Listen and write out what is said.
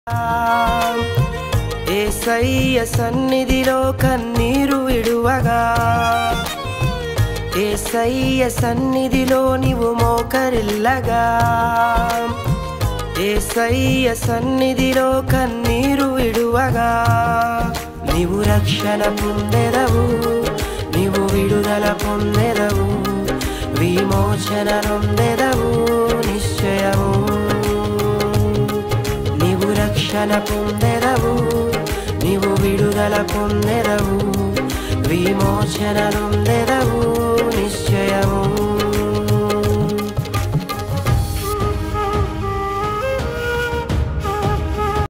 ఏసయ్య సన్నిధిలో కన్నీరు విడువగా ఏసయ్య సన్నిధిలో నీవు మోకరిల్లగా ఏసయ్య సన్నిధిలో కన్నీరు విడువగా నీవు రక్షణ పొందెదవు నీవు విడుదల పొందెదవు విమోచన నొందెదవు నిశ్చయము నీవు రక్షణ పొందెదవు నీవు విడుదల పొందెదవు విమోచన నొందెదవు